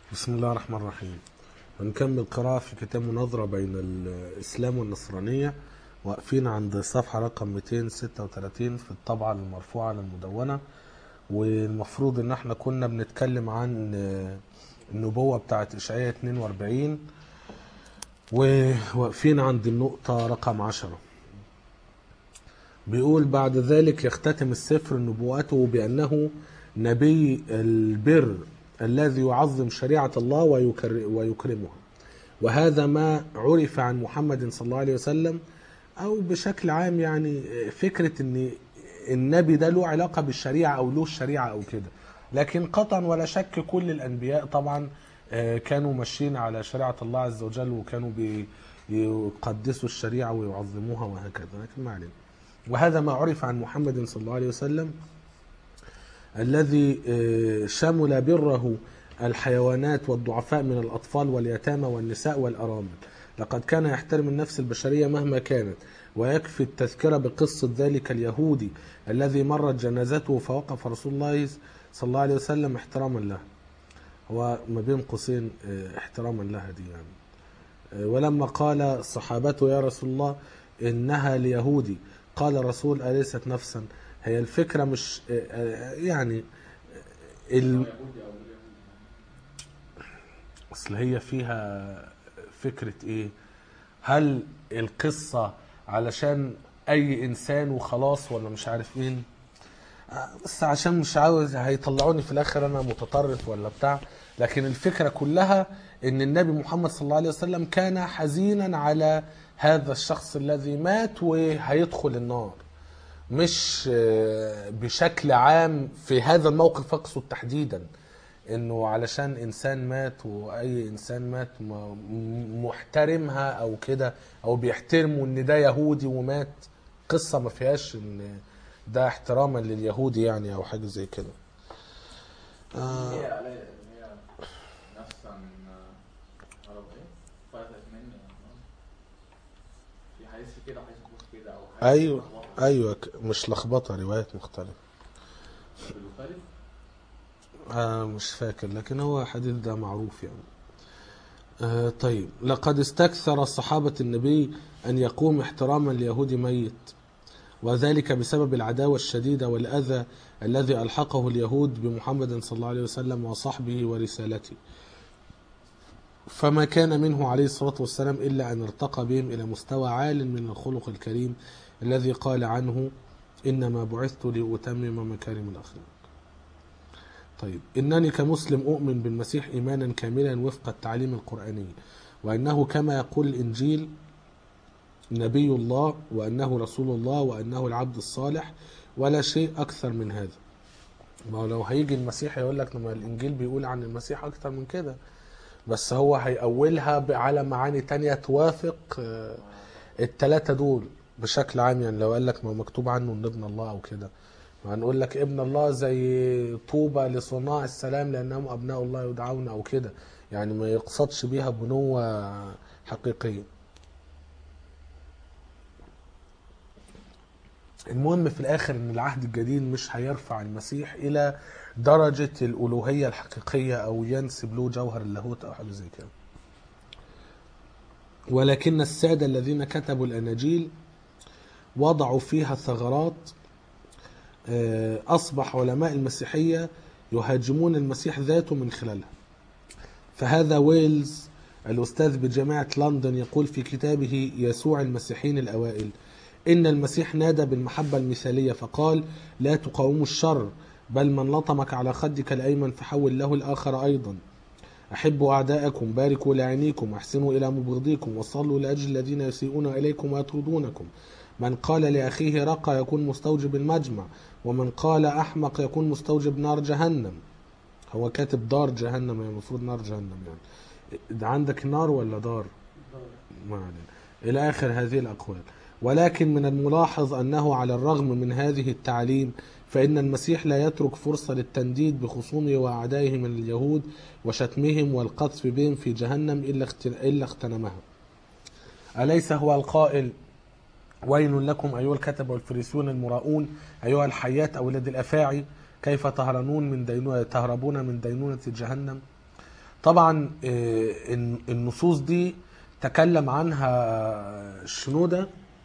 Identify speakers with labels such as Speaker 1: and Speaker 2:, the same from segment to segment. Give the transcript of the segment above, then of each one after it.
Speaker 1: بسم الله الرحمن الرحيم هنكمل قراءة في كتاب مناظرة بين الإسلام والنصرانية واقفين عند صفحة رقم 236 في الطبعة المرفوعة للمدونة والمفروض ان احنا كنا بنتكلم عن النبوة بتاعت إشعياء 42 وواقفين عند النقطة رقم 10 بيقول بعد ذلك يختتم السفر نبوءته بأنه نبي البر الذي يعظم شريعة الله ويكر- ويكرمها وهذا ما عرف عن محمد صلى الله عليه وسلم أو بشكل عام يعني فكرة أن النبي ده له علاقة بالشريعة أو له الشريعة أو كده لكن قطعا ولا شك كل الأنبياء طبعا آه، كانوا ماشيين على شريعة الله عز وجل وكانوا بيقدسوا الشريعة ويعظموها وهكذا لكن ما علينا وهذا ما عرف عن محمد صلى الله عليه وسلم الذي آه، شمل بره الحيوانات والضعفاء من الأطفال واليتامى والنساء والأرامل لقد كان يحترم النفس البشرية مهما كانت ويكفي التذكرة بقصة ذلك اليهودي الذي مرت جنازته فوقف رسول الله صلى الله عليه وسلم احتراما له هو ما بين قوسين آه، احتراما لها دي يعني آه، ولما قال صحابته يا رسول الله إنها ليهودي قال الرسول أليست نفسا هي الفكرة مش آه، آه، يعني ال... اصل هي فيها فكرة ايه هل القصة علشان اي انسان وخلاص ولا مش عارف مين آه، بس عشان مش عاوز هيطلعوني في الاخر انا متطرف ولا بتاع لكن الفكرة كلها ان النبي محمد صلى الله عليه وسلم كان حزينا على هذا الشخص الذي مات وهيدخل النار مش آه، بشكل عام في هذا الموقف اقصد تحديدا انه علشان انسان مات واي انسان مات م- م- محترمها او كده او بيحترموا ان ده يهودي ومات قصة ما فيهاش ان ده احتراما لليهودي يعني او حاجة زي كده آه
Speaker 2: هي علي هي نفسا عرب ايه فاتت مني في حديث كده وحديث مش كده او حاجه
Speaker 1: ايوه ايوه ك- مش لخبطة روايات مختلفة
Speaker 2: بالبخاري
Speaker 1: آه مش فاكر لكن هو حديث ده معروف يعني آه طيب لقد استكثر صحابة النبي أن يقوم احتراما ليهودي ميت وذلك بسبب العداوة الشديدة والأذى الذي ألحقه اليهود بمحمد صلى الله عليه وسلم وصحبه ورسالته فما كان منه عليه الصلاة والسلام إلا أن ارتقى بهم إلى مستوى عال من الخلق الكريم الذي قال عنه إنما بعثت لأتمم مكارم الأخلاق طيب إنني كمسلم أؤمن بالمسيح إيمانا كاملا وفق التعليم القرآني وأنه كما يقول الإنجيل نبي الله وأنه رسول الله وأنه العبد الصالح ولا شيء أكثر من هذا ما هو لو هيجي المسيح يقول لك لما الإنجيل بيقول عن المسيح أكثر من كده بس هو هيأولها ب- على معاني تانية توافق آه، التلاتة دول بشكل عام يعني لو قال لك ما هو مكتوب عنه ان ابن الله او كده هنقول لك ابن الله زي طوبى لصناع السلام لانهم ابناء الله يدعون او كده يعني ما يقصدش بيها بنوة حقيقية المهم في الاخر ان العهد الجديد مش هيرفع المسيح الى درجة الالوهية الحقيقية او ينسب له جوهر اللاهوت او حاجة زي كده ولكن السادة الذين كتبوا الاناجيل وضعوا فيها ثغرات آه، أصبح علماء المسيحية يهاجمون المسيح ذاته من خلالها فهذا ويلز الأستاذ بجامعة لندن يقول في كتابه يسوع المسيحيين الأوائل إن المسيح نادى بالمحبة المثالية فقال لا تقاوموا الشر بل من لطمك على خدك الأيمن فحول له الآخر أيضا أحبوا أعداءكم باركوا لعينيكم أحسنوا إلى مبغضيكم وصلوا لأجل الذين يسيئون إليكم ويطردونكم من قال لأخيه رقى يكون مستوجب المجمع ومن قال أحمق يكون مستوجب نار جهنم هو كاتب دار جهنم يعني المفروض نار جهنم يعني ده عندك نار ولا دار ما علينا إلى آخر هذه الأقوال ولكن من الملاحظ أنه على الرغم من هذه التعليم فإن المسيح لا يترك فرصة للتنديد بخصومه وأعدائه من اليهود وشتمهم والقذف بهم في جهنم إلا اغت- إلا اغتنمها أليس هو القائل ويل لكم أيها الكتب والفريسيون المراؤون أيها الحيات أولاد الأفاعي كيف تهرنون من دينونة تهربون من دينونة جهنم طبعا آه، الن- النصوص دي تكلم عنها شنودة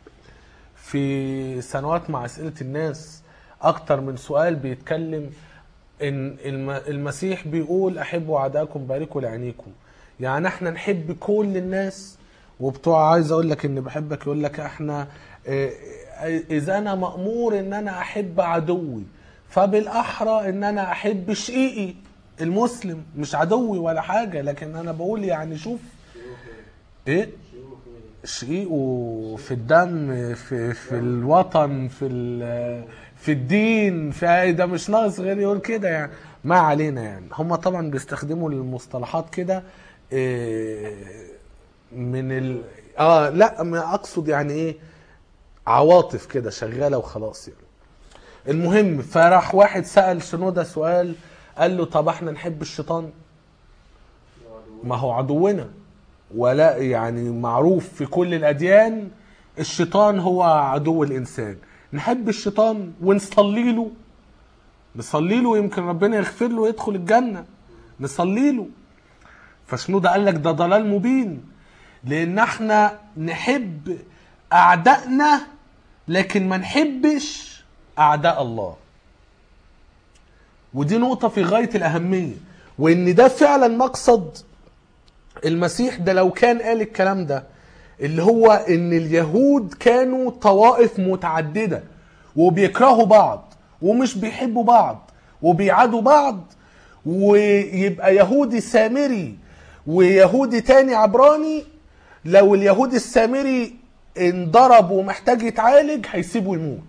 Speaker 1: في سنوات مع أسئلة الناس أكتر من سؤال بيتكلم إن الم- المسيح بيقول أحبوا أعداءكم باركوا لعينيكم يعني احنا نحب كل الناس وبتوع عايز اقول لك ان بحبك يقول لك احنا آه، اذا انا مأمور ان انا احب عدوي فبالاحرى ان انا احب شقيقي المسلم مش عدوي ولا حاجه لكن انا بقول يعني شوف ايه شقيقه في الدم في في الوطن في ال- في الدين في ده مش ناقص غير يقول كده يعني ما علينا يعني هم طبعا بيستخدموا المصطلحات كده إيه، من ال اه لا ما اقصد يعني ايه عواطف كده شغاله وخلاص يعني المهم فراح واحد سأل شنودة سؤال قال له طب احنا نحب الشيطان ما هو عدونا ولا يعني معروف في كل الأديان الشيطان هو عدو الإنسان نحب الشيطان ونصلي له نصلي له يمكن ربنا يغفر له ويدخل الجنة نصلي له فشنودة قال لك ده ضلال مبين لأن احنا نحب أعدائنا لكن ما نحبش أعداء الله ودي نقطة في غاية الأهمية وإن ده فعلا مقصد المسيح ده لو كان قال الكلام ده اللي هو ان اليهود كانوا طوائف متعددة وبيكرهوا بعض ومش بيحبوا بعض وبيعادوا بعض ويبقى يهودي سامري ويهودي تاني عبراني لو اليهودي السامري انضرب ومحتاج يتعالج هيسيبه يموت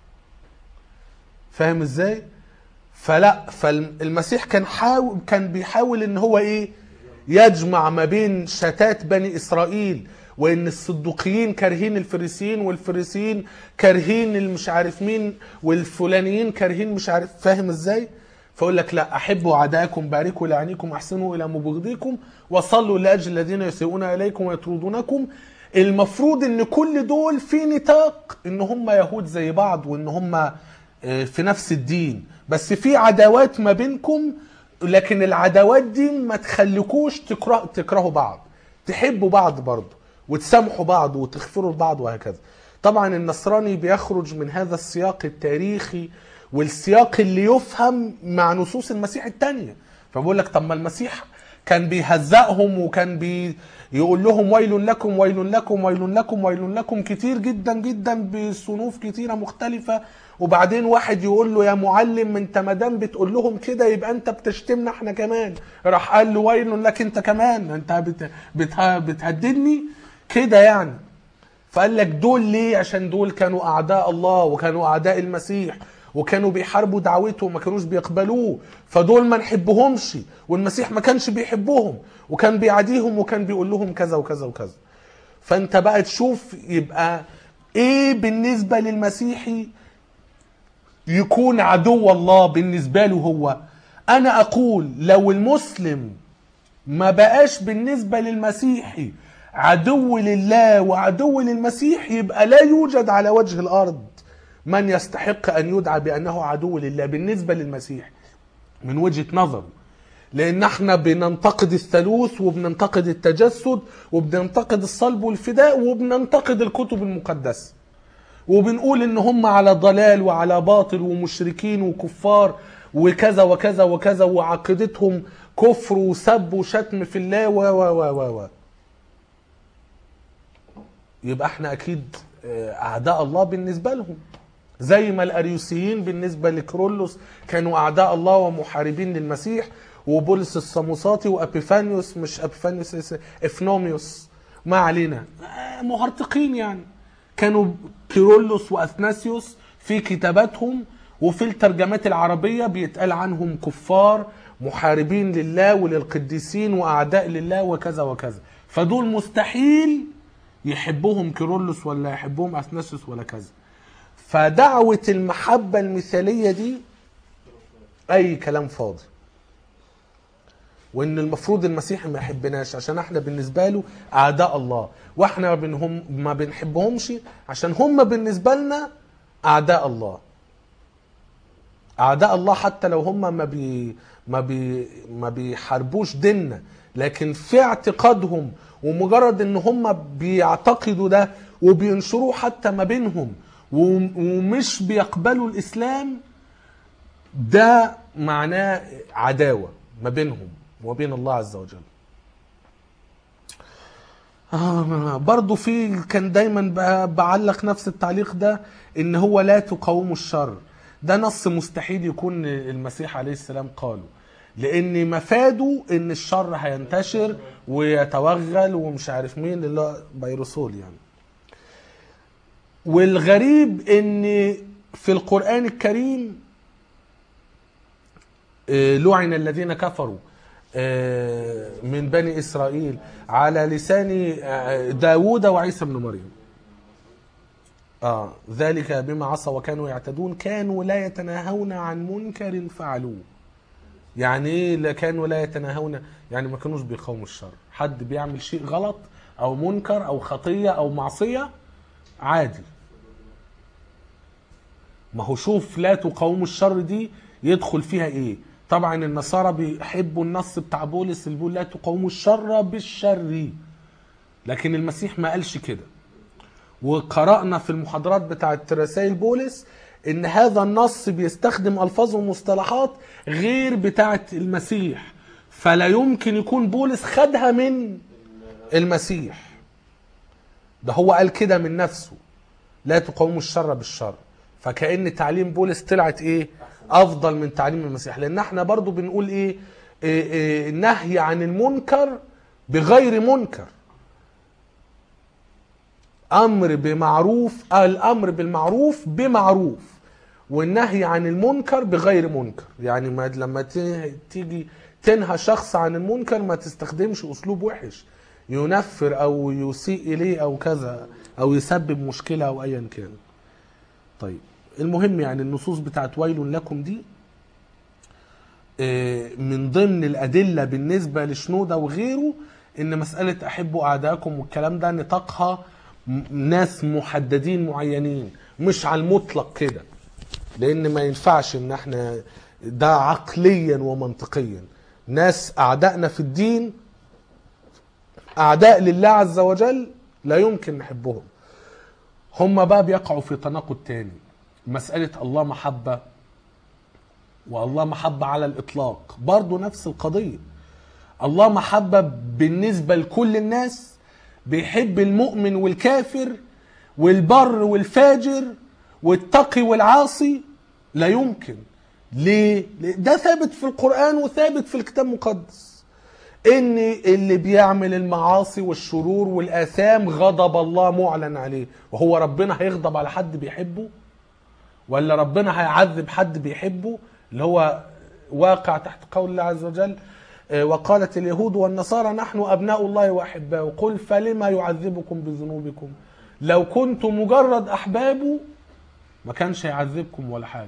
Speaker 1: فاهم ازاي فلا فالمسيح كان حاول كان بيحاول ان هو ايه يجمع ما بين شتات بني اسرائيل وان الصدوقيين كارهين الفريسيين والفريسيين كارهين المش عارف مين والفلانيين كارهين مش عارف فاهم ازاي فيقول لك لا احبوا اعداءكم باركوا لعينيكم احسنوا الى مبغضيكم وصلوا لاجل الذين يسيئون اليكم ويطردونكم المفروض ان كل دول في نطاق ان هم يهود زي بعض وان هم آه، في نفس الدين بس في عداوات ما بينكم لكن العداوات دي ما تخليكوش تكره تكرهوا بعض تحبوا بعض برضه وتسامحوا بعض وتغفروا لبعض وهكذا طبعا النصراني بيخرج من هذا السياق التاريخي والسياق اللي يفهم مع نصوص المسيح التانية فبقول لك طب ما المسيح كان بيهزقهم وكان بي يقول لهم ويل لكم ويل لكم ويل لكم ويل لكم كتير جدا جدا بصنوف كتيرة مختلفة وبعدين واحد يقول له يا معلم انت ما دام بتقول لهم كده يبقى انت بتشتمنا احنا كمان راح قال له ويل لك انت كمان انت بت... بت... بتهددني كده يعني فقال لك دول ليه عشان دول كانوا اعداء الله وكانوا اعداء المسيح وكانوا بيحاربوا دعوته وما كانوش بيقبلوه فدول ما نحبهمش والمسيح ما كانش بيحبهم وكان بيعاديهم وكان بيقول لهم كذا وكذا وكذا فانت بقى تشوف يبقى ايه بالنسبة للمسيحي يكون عدو الله بالنسبة له هو انا اقول لو المسلم ما بقاش بالنسبة للمسيحي عدو لله وعدو للمسيح يبقى لا يوجد على وجه الارض من يستحق ان يدعى بانه عدو لله بالنسبة للمسيح من وجهة نظره لان احنا بننتقد الثالوث وبننتقد التجسد وبننتقد الصلب والفداء وبننتقد الكتب المقدسه وبنقول ان هم على ضلال وعلى باطل ومشركين وكفار وكذا وكذا وكذا وعقيدتهم كفر وسب وشتم في الله و و و و و يبقى احنا اكيد آه، اعداء الله بالنسبه لهم زي ما الاريوسيين بالنسبه لكرولوس كانوا اعداء الله ومحاربين للمسيح وبولس الصموساطي وابيفانيوس مش ابيفانيوس اس- افنوميوس ما علينا آه، مهرطقين يعني كانوا كيرلس واثناسيوس في كتاباتهم وفي الترجمات العربيه بيتقال عنهم كفار محاربين لله وللقديسين واعداء لله وكذا وكذا فدول مستحيل يحبهم كيرلس ولا يحبهم اثناسيوس ولا كذا فدعوه المحبه المثاليه دي اي كلام فاضي وان المفروض المسيح ما يحبناش عشان احنا بالنسبه له اعداء الله واحنا ما بنهم ما بنحبهمش عشان هم بالنسبه لنا اعداء الله اعداء الله حتى لو هم ما بي ما بي ما بيحاربوش ديننا لكن في اعتقادهم ومجرد ان هم بيعتقدوا ده وبينشروه حتى ما بينهم و- ومش بيقبلوا الاسلام ده معناه عداوه ما بينهم وبين الله عز وجل آه برضو في كان دايما ب- بعلق نفس التعليق ده ان هو لا تقاوموا الشر ده نص مستحيل يكون المسيح عليه السلام قاله لان مفاده ان الشر هينتشر ويتوغل ومش عارف مين اللي هو بيروسول يعني والغريب ان في القرآن الكريم آه، لعن الذين كفروا آه، من بني إسرائيل على لسان آه، داود وعيسى بن مريم آه ذلك بما عصوا وكانوا يعتدون كانوا لا يتناهون عن منكر فعلوه يعني ايه لا كانوا لا يتناهون يعني ما كانوش بيقاوموا الشر حد بيعمل شيء غلط او منكر او خطيه او معصيه عادي ما هو شوف لا تقاوموا الشر دي يدخل فيها ايه طبعا النصارى بيحبوا النص بتاع بولس اللي بيقول لا تقاوموا الشر بالشر لكن المسيح ما قالش كده وقرأنا في المحاضرات بتاعت رسائل بولس ان هذا النص بيستخدم الفاظ ومصطلحات غير بتاعت المسيح فلا يمكن يكون بولس خدها من المسيح ده هو قال كده من نفسه لا تقاوموا الشر بالشر فكأن تعليم بولس طلعت ايه افضل من تعليم المسيح لان احنا برضو بنقول ايه, إيه, إيه نهي عن المنكر بغير منكر امر بمعروف الامر بالمعروف بمعروف والنهي عن المنكر بغير منكر يعني ما لما ت- تيجي تنهى شخص عن المنكر ما تستخدمش اسلوب وحش ينفر او يسيء اليه او كذا او يسبب مشكله او ايا كان طيب المهم يعني النصوص بتاعت ويل لكم دي آه، من ضمن الأدلة بالنسبة لشنودة وغيره إن مسألة أحبوا أعداءكم والكلام ده نطاقها م- ناس محددين معينين مش على المطلق كده لأن ما ينفعش إن احنا ده عقليا ومنطقيا ناس أعدائنا في الدين أعداء لله عز وجل لا يمكن نحبهم هم بقى بيقعوا في تناقض تاني مسألة الله محبة والله محبة على الإطلاق برضو نفس القضية الله محبة بالنسبة لكل الناس بيحب المؤمن والكافر والبر والفاجر والتقي والعاصي لا يمكن ليه؟ ليه؟ ده ثابت في القرآن وثابت في الكتاب المقدس ان اللي بيعمل المعاصي والشرور والاثام غضب الله معلن عليه وهو ربنا هيغضب على حد بيحبه ولا ربنا هيعذب حد بيحبه اللي هو واقع تحت قول الله عز وجل آه، وقالت اليهود والنصارى نحن ابناء الله واحباؤه قل فلما يعذبكم بذنوبكم لو كنتم مجرد احبابه ما كانش هيعذبكم ولا حاجه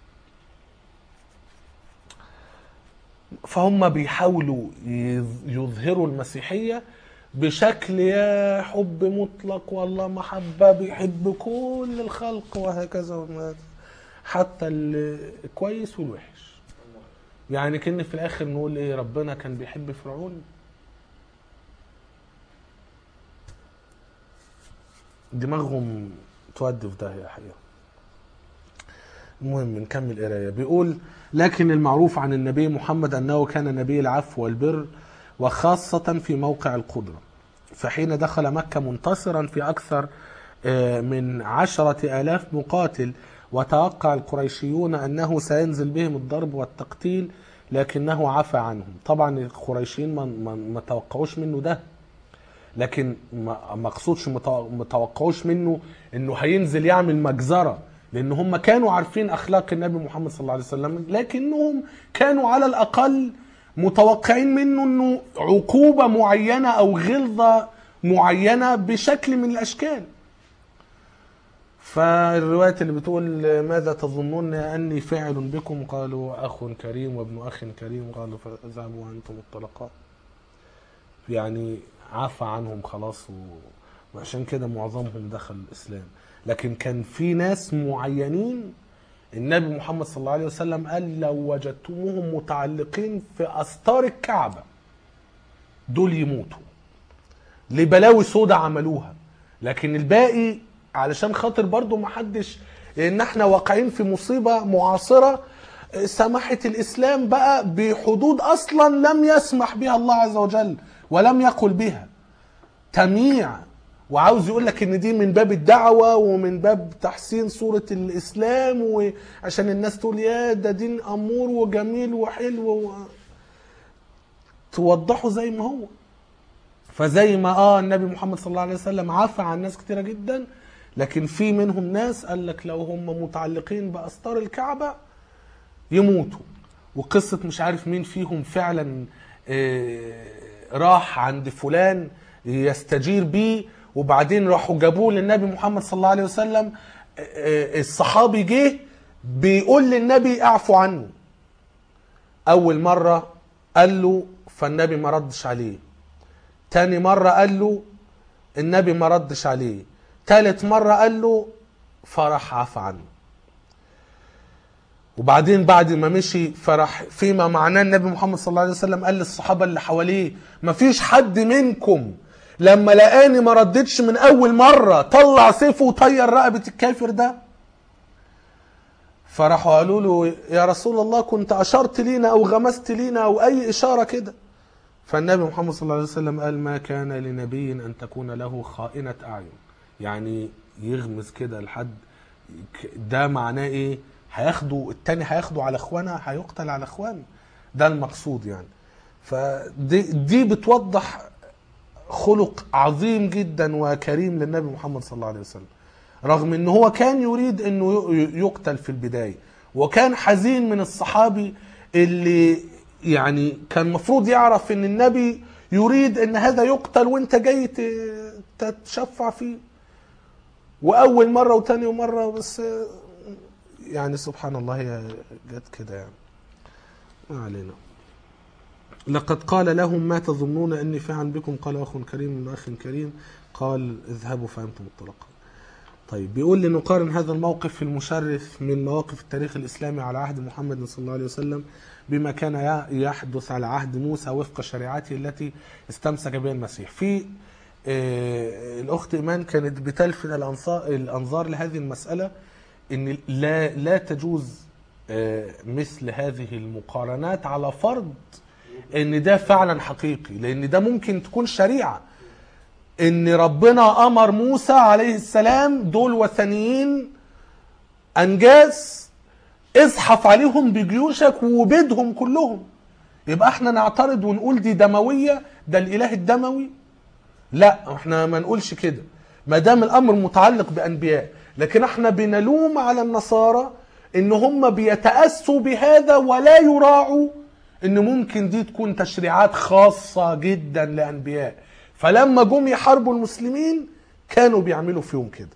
Speaker 1: فهم بيحاولوا يظ- يظهروا المسيحية بشكل يا حب مطلق والله محبة بيحب كل الخلق وهكذا وما- حتى الكويس والوحش يعني كن في الاخر نقول ايه ربنا كان بيحب فرعون دماغهم تودي في داهيه حقيقه المهم نكمل قرايه بيقول لكن المعروف عن النبي محمد انه كان نبي العفو والبر وخاصه في موقع القدره فحين دخل مكه منتصرا في اكثر آه، من عشرة آلاف مقاتل وتوقع القريشيون أنه سينزل بهم الضرب والتقتيل لكنه عفى عنهم طبعا القريشيين ما, ما, ما توقعوش منه ده لكن ما ما اقصدش متو- ما توقعوش منه انه هينزل يعمل مجزره لان هم كانوا عارفين اخلاق النبي محمد صلى الله عليه وسلم لكنهم كانوا على الاقل متوقعين منه انه عقوبه معينه او غلظه معينه بشكل من الاشكال فالرواية اللي بتقول ماذا تظنون أني فاعل بكم قالوا أخ كريم وابن أخ كريم قالوا فاذهبوا أنتم الطلقاء يعني عفى عنهم خلاص و... وعشان كده معظمهم دخل الإسلام لكن كان في ناس معينين النبي محمد صلى الله عليه وسلم قال لو وجدتموهم متعلقين في أستار الكعبة دول يموتوا لبلاوي سودة عملوها لكن الباقي علشان خاطر برضو محدش لان احنا واقعين في مصيبة معاصرة سمحت الاسلام بقى بحدود اصلا لم يسمح بها الله عز وجل ولم يقل بها تمييع وعاوز يقول لك ان دي من باب الدعوة ومن باب تحسين صورة الاسلام وعشان الناس تقول يا ده دين امور وجميل وحلو و... توضحه زي ما هو فزي ما اه النبي محمد صلى الله عليه وسلم عفى عن ناس كتيره جدا لكن في منهم ناس قال لك لو هم متعلقين باستار الكعبه يموتوا وقصه مش عارف مين فيهم فعلا آه، راح عند فلان يستجير بيه وبعدين راحوا جابوه للنبي محمد صلى الله عليه وسلم آه، آه، الصحابي جه بيقول للنبي اعفو عنه اول مره قال له فالنبي ما ردش عليه تاني مرة قال له النبي ما ردش عليه تالت مرة قال له فرح عفى عنه وبعدين بعد ما مشي فرح فيما معناه النبي محمد صلى الله عليه وسلم قال للصحابة اللي حواليه ما فيش حد منكم لما لقاني ما ردتش من اول مرة طلع سيفه وطير رقبة الكافر ده فراحوا قالوا له يا رسول الله كنت اشرت لينا او غمست لينا او اي اشارة كده فالنبي محمد صلى الله عليه وسلم قال ما كان لنبي ان تكون له خائنة اعين يعني يغمز كده لحد ك- ده معناه ايه هياخدوا التاني هياخدوا على اخوانا هيقتل على اخوانه ده المقصود يعني فدي دي بتوضح خلق عظيم جدا وكريم للنبي محمد صلى الله عليه وسلم رغم ان هو كان يريد انه ي- يقتل في البدايه وكان حزين من الصحابي اللي يعني كان مفروض يعرف ان النبي يريد ان هذا يقتل وانت جاي ت- تتشفع فيه واول مره وتاني مره بس يعني سبحان الله هي جت كده يعني ما علينا لقد قال لهم ما تظنون اني فاعل بكم قال اخ كريم من اخ كريم قال اذهبوا فانتم الطلقاء طيب بيقول لي نقارن هذا الموقف المشرف من مواقف التاريخ الاسلامي على عهد محمد صلى الله عليه وسلم بما كان ي- يحدث على عهد موسى وفق شريعته التي استمسك بها المسيح. في آه، الاخت ايمان كانت بتلفت الأنصار- الانظار لهذه المساله ان لا لا تجوز آه، مثل هذه المقارنات على فرض ان ده فعلا حقيقي لان ده ممكن تكون شريعه ان ربنا امر موسى عليه السلام دول وثنيين انجاز ازحف عليهم بجيوشك وبيدهم كلهم يبقى احنا نعترض ونقول دي دمويه ده الاله الدموي لا احنا ما نقولش كده ما دام الامر متعلق بانبياء لكن احنا بنلوم على النصارى ان هم بيتاسوا بهذا ولا يراعوا ان ممكن دي تكون تشريعات خاصه جدا لانبياء فلما جم يحاربوا المسلمين كانوا بيعملوا فيهم كده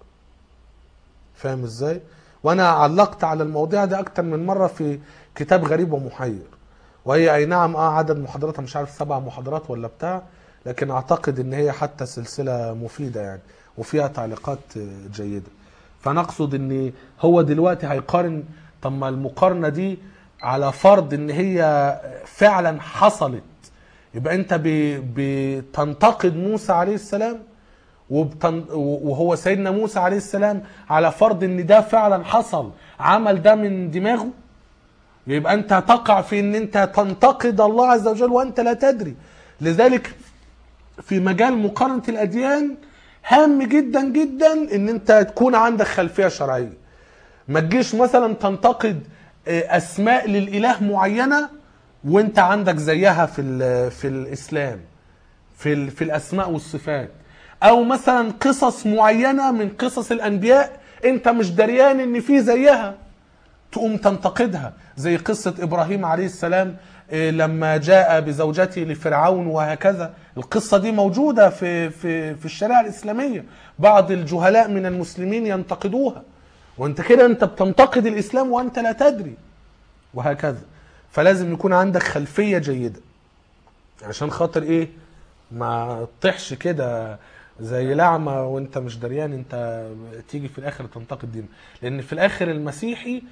Speaker 1: فاهم ازاي وانا علقت على المواضيع دي اكتر من مره في كتاب غريب ومحير وهي اي نعم اه عدد محاضراتها مش عارف سبع محاضرات ولا بتاع لكن اعتقد ان هي حتى سلسله مفيده يعني وفيها تعليقات آه، جيده فنقصد ان هو دلوقتي هيقارن طب ما المقارنه دي على فرض ان هي فعلا حصلت يبقى انت ب- بتنتقد موسى عليه السلام وبتن... وهو سيدنا موسى عليه السلام على فرض ان ده فعلا حصل عمل ده من دماغه يبقى انت تقع في ان انت تنتقد الله عز وجل وانت لا تدري لذلك في مجال مقارنة الاديان هام جدا جدا ان انت تكون عندك خلفية شرعية ما تجيش مثلا تنتقد آه، اسماء للاله معينة وانت عندك زيها في ال- في الاسلام في ال- في الاسماء والصفات او مثلا قصص معينه من قصص الانبياء انت مش دريان ان في زيها تقوم تنتقدها زي قصه ابراهيم عليه السلام إيه، لما جاء بزوجته لفرعون وهكذا القصه دي موجوده في في في الشريعه الاسلاميه بعض الجهلاء من المسلمين ينتقدوها وانت كده انت بتنتقد الاسلام وانت لا تدري وهكذا فلازم يكون عندك خلفيه جيده عشان خاطر ايه ما تطيحش كده زي لعمة وانت مش دريان انت تيجي في الاخر تنتقد دين لان في الاخر المسيحي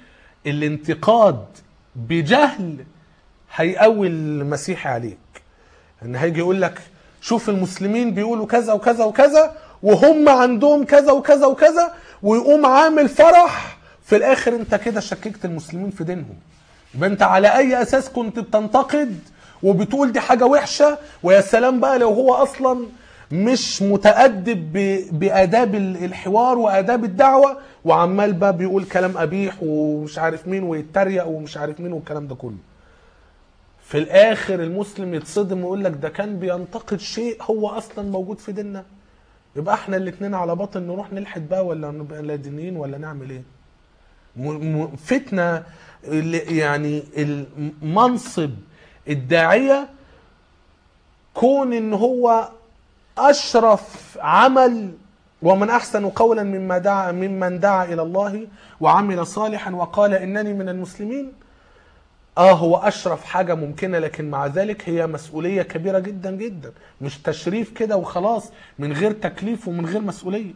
Speaker 1: الانتقاد بجهل هيقوي المسيحي عليك ان هيجي يقول لك شوف المسلمين بيقولوا كذا وكذا وكذا وهم عندهم كذا وكذا وكذا ويقوم عامل فرح في الاخر انت كده شككت المسلمين في دينهم يبقى انت على اي اساس كنت بتنتقد وبتقول دي حاجه وحشه ويا سلام بقى لو هو اصلا مش متأدب ب- بآداب ال- الحوار وآداب الدعوة وعمال بقى بيقول كلام قبيح ومش عارف مين ويتريق ومش عارف مين والكلام ده كله في الآخر المسلم يتصدم ويقول لك ده كان بينتقد شيء هو أصلا موجود في ديننا يبقى احنا الاتنين على باطل نروح نلحد بقى ولا نبقى لا دينيين ولا نعمل ايه م- م- فتنة ال- يعني المنصب الداعية كون ان هو اشرف عمل ومن احسن قولا مما دعا ممن دعا الى الله وعمل صالحا وقال انني من المسلمين اه هو اشرف حاجه ممكنه لكن مع ذلك هي مسؤوليه كبيره جدا جدا مش تشريف كده وخلاص من غير تكليف ومن غير مسؤوليه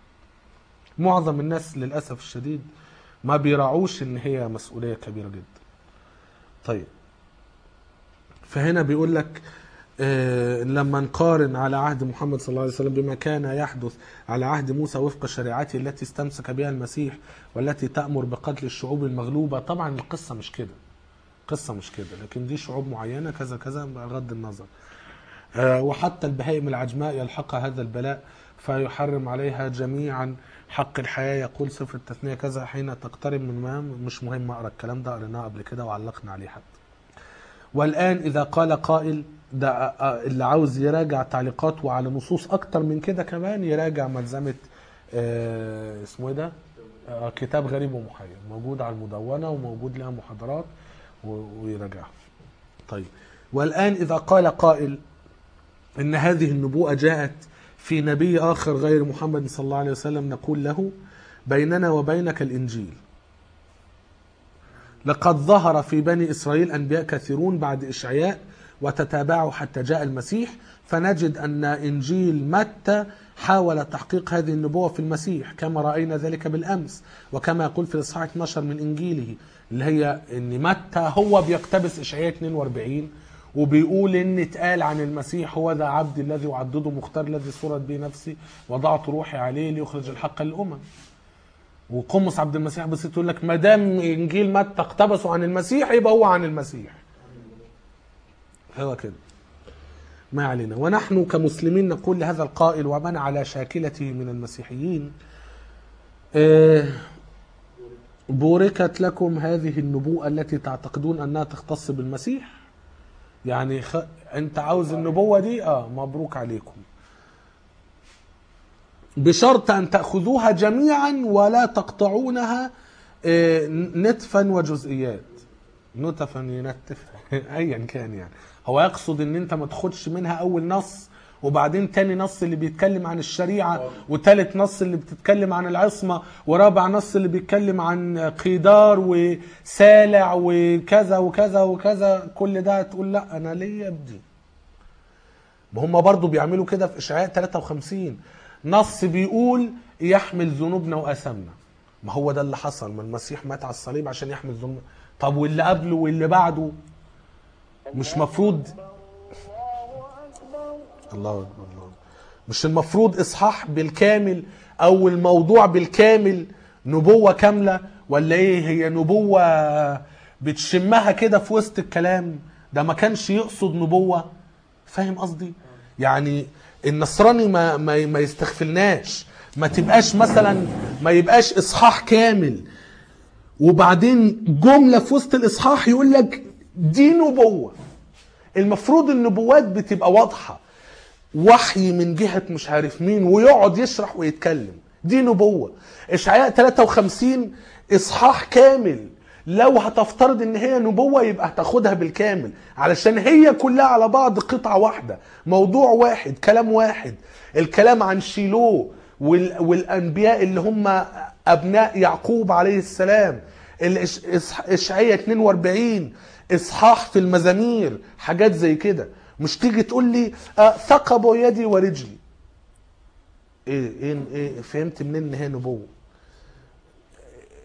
Speaker 1: معظم الناس للاسف الشديد ما بيراعوش ان هي مسؤوليه كبيره جدا طيب فهنا بيقول لك آه، لما نقارن على عهد محمد صلى الله عليه وسلم بما كان يحدث على عهد موسى وفق شريعته التي استمسك بها المسيح والتي تأمر بقتل الشعوب المغلوبة طبعا القصة مش كده قصة مش كده لكن دي شعوب معينة كذا كذا بغض النظر آه، وحتى البهائم العجماء يلحقها هذا البلاء فيحرم عليها جميعا حق الحياة يقول سفر التثنية كذا حين تقترب من مام مش مهم أقرأ الكلام ده قريناه قبل كده وعلقنا عليه حتى والآن إذا قال قائل ده آه، اللي عاوز يراجع تعليقات وعلى نصوص أكتر من كده كمان يراجع ملزمة آه، اسمه إيه ده؟ آه، كتاب غريب ومحير موجود على المدونة وموجود لها محاضرات و- ويراجعها طيب والآن إذا قال قائل إن هذه النبوءة جاءت في نبي آخر غير محمد صلى الله عليه وسلم نقول له بيننا وبينك الإنجيل لقد ظهر في بني إسرائيل أنبياء كثيرون بعد إشعياء وتتابعوا حتى جاء المسيح فنجد أن إنجيل متى حاول تحقيق هذه النبوة في المسيح كما رأينا ذلك بالأمس وكما يقول في الإصحاح 12 من إنجيله اللي هي أن متى هو بيقتبس إشعياء 42 وبيقول ان اتقال عن المسيح هو ذا عبد الذي اعدده مختار الذي صورت به نفسي وضعت روحي عليه ليخرج الحق للامم وقمص عبد المسيح بس تقول لك ما دام انجيل متى اقتبسوا عن المسيح يبقى هو عن المسيح هو كده ما علينا ونحن كمسلمين نقول لهذا القائل ومن على شاكلته من المسيحيين آه، بوركت لكم هذه النبوءة التي تعتقدون أنها تختص بالمسيح يعني خ... أنت عاوز النبوة دي آه مبروك عليكم بشرط أن تأخذوها جميعا ولا تقطعونها آه، نتفا وجزئيات نتفا ينتف ايا كان يعني هو يقصد ان انت ما تاخدش منها اول نص وبعدين تاني نص اللي بيتكلم عن الشريعة وتالت نص اللي بتتكلم عن العصمة ورابع نص اللي بيتكلم عن قيدار وسالع وكذا وكذا وكذا كل ده تقول لا انا ليا بدي ما هم برضو بيعملوا كده في اشعياء 53 نص بيقول يحمل ذنوبنا واثامنا ما هو ده اللي حصل ما المسيح مات على الصليب عشان يحمل ذنوبنا طب واللي قبله واللي بعده مش مفروض الله اكبر الله أكبر. مش المفروض اصحاح بالكامل او الموضوع بالكامل نبوة كاملة ولا ايه هي نبوة بتشمها كده في وسط الكلام ده ما كانش يقصد نبوة فاهم قصدي يعني النصراني ما ما, ما يستغفلناش ما تبقاش مثلا ما يبقاش اصحاح كامل وبعدين جملة في وسط الإصحاح يقول لك دي نبوة المفروض النبوات بتبقى واضحة وحي من جهة مش عارف مين ويقعد يشرح ويتكلم دي نبوة إشعياء 53 إصحاح كامل لو هتفترض ان هي نبوة يبقى هتاخدها بالكامل علشان هي كلها على بعض قطعة واحدة موضوع واحد كلام واحد الكلام عن شيلو وال- والانبياء اللي هم ابناء يعقوب عليه السلام الإش- إصح- اشعياء 42 اصحاح في المزامير حاجات زي كده مش تيجي تقول لي آه، ثقبوا يدي ورجلي ايه ايه ايه فهمت منين ان هي نبوه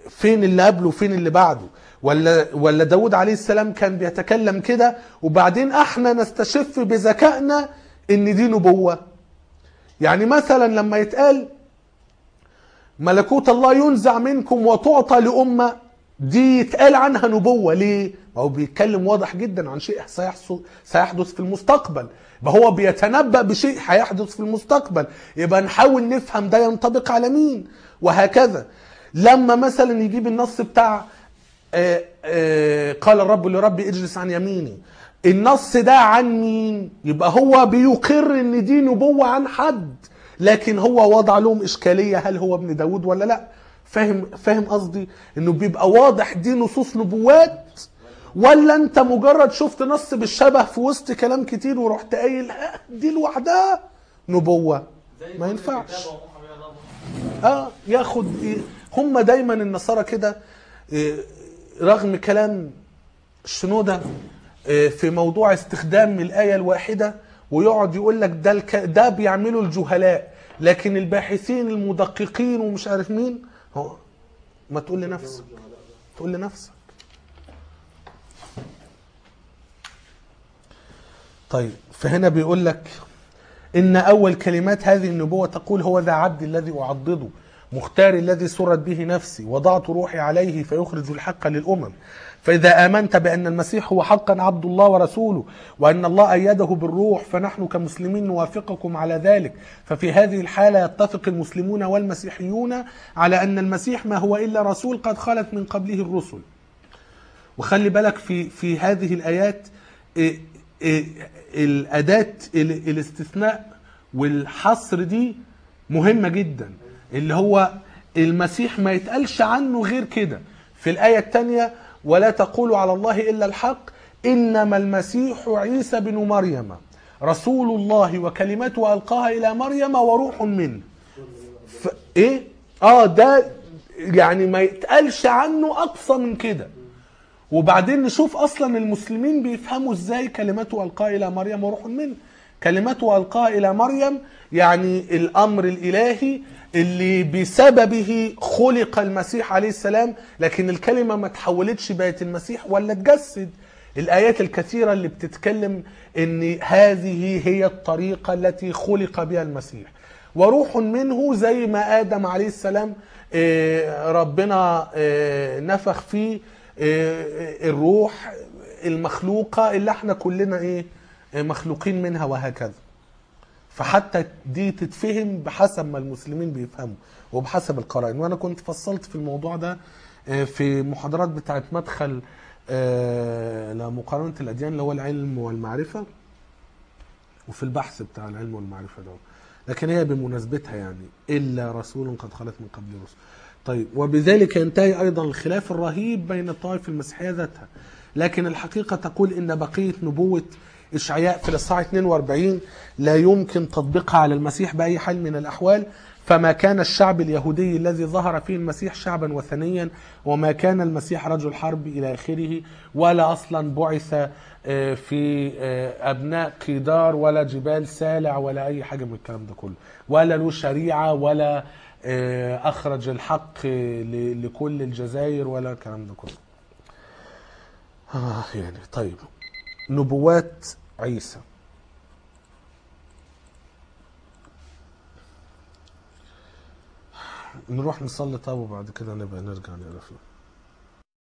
Speaker 1: فين اللي قبله وفين اللي بعده ولا ولا داود عليه السلام كان بيتكلم كده وبعدين احنا نستشف بذكائنا ان دي نبوه يعني مثلا لما يتقال ملكوت الله ينزع منكم وتعطى لأمة دي يتقال عنها نبوة ليه؟ ما هو بيتكلم واضح جدا عن شيء سيحصل سيحدث في المستقبل يبقى هو بيتنبأ بشيء هيحدث في المستقبل يبقى نحاول نفهم ده ينطبق على مين وهكذا لما مثلا يجيب النص بتاع آه، آه، قال الرب لربي اجلس عن يميني النص ده عن مين يبقى هو بيقر ان دي نبوة عن حد لكن هو وضع لهم اشكالية هل هو ابن داود ولا لا فاهم فاهم قصدي انه بيبقى واضح دي نصوص نبوات ولا انت مجرد شفت نص بالشبه في وسط كلام كتير ورحت قايل "ها، دي لوحدها نبوة
Speaker 2: زي
Speaker 1: ما
Speaker 2: كل
Speaker 1: ينفعش
Speaker 2: الكتابة ومحمد الله.
Speaker 1: اه ياخد إيه؟ هم دايما النصارى كده إيه، رغم كلام شنودة إيه، في موضوع استخدام الآية الواحدة ويقعد يقول لك ده الك... ده بيعمله الجهلاء لكن الباحثين المدققين ومش عارف مين هو ما تقول لنفسك تقول لنفسك طيب فهنا بيقول لك إن أول كلمات هذه النبوة تقول هو ذا عبد الذي أعضده مختار الذي سرت به نفسي وضعت روحي عليه فيخرج الحق للأمم فإذا آمنت بأن المسيح هو حقا عبد الله ورسوله وأن الله أيده بالروح فنحن كمسلمين نوافقكم على ذلك ففي هذه الحالة يتفق المسلمون والمسيحيون على أن المسيح ما هو إلا رسول قد خلت من قبله الرسل وخلي بالك في في هذه الايات إيه، إيه، الاداه ال- الاستثناء والحصر دي مهمه جدا اللي هو المسيح ما يتقالش عنه غير كده في الايه الثانيه ولا تقولوا على الله الا الحق انما المسيح عيسى بن مريم رسول الله وكلمته القاها الى مريم وروح منه ف... ايه اه ده يعني ما يتقالش عنه اقصى من كده وبعدين نشوف اصلا المسلمين بيفهموا ازاي كلمته القاها الى مريم وروح منه كلمته القاها الى مريم يعني الامر الالهي اللي بسببه خلق المسيح عليه السلام لكن الكلمه ما تحولتش بقت المسيح ولا اتجسد الايات الكثيره اللي بتتكلم ان هذه هي الطريقه التي خلق بها المسيح وروح منه زي ما ادم عليه السلام آه، ربنا آه، نفخ فيه آه، الروح المخلوقه اللي احنا كلنا ايه آه، مخلوقين منها وهكذا فحتى دي تتفهم بحسب ما المسلمين بيفهموا وبحسب القرائن وانا كنت فصلت في الموضوع ده آه، في محاضرات بتاعت مدخل آه، لمقارنه الاديان اللي هو العلم والمعرفه وفي البحث بتاع العلم والمعرفه ده لكن هي بمناسبتها يعني الا رسول قد خلت من قبل رسل طيب وبذلك ينتهي ايضا الخلاف الرهيب بين الطوائف المسيحيه ذاتها لكن الحقيقه تقول ان بقيه نبوه اشعياء في الاصحاح 42 لا يمكن تطبيقها على المسيح باي حال من الاحوال فما كان الشعب اليهودي الذي ظهر فيه المسيح شعبا وثنيا وما كان المسيح رجل حرب الى اخره ولا اصلا بعث آه، في آه، ابناء قيدار ولا جبال سالع ولا اي حاجه من الكلام ده كله ولا له شريعه ولا آه، اخرج الحق آه، ل- لكل الجزائر ولا الكلام ده كله آه يعني طيب نبوات عيسى نروح نصلي طب وبعد كده نبقى نرجع نقرا فيه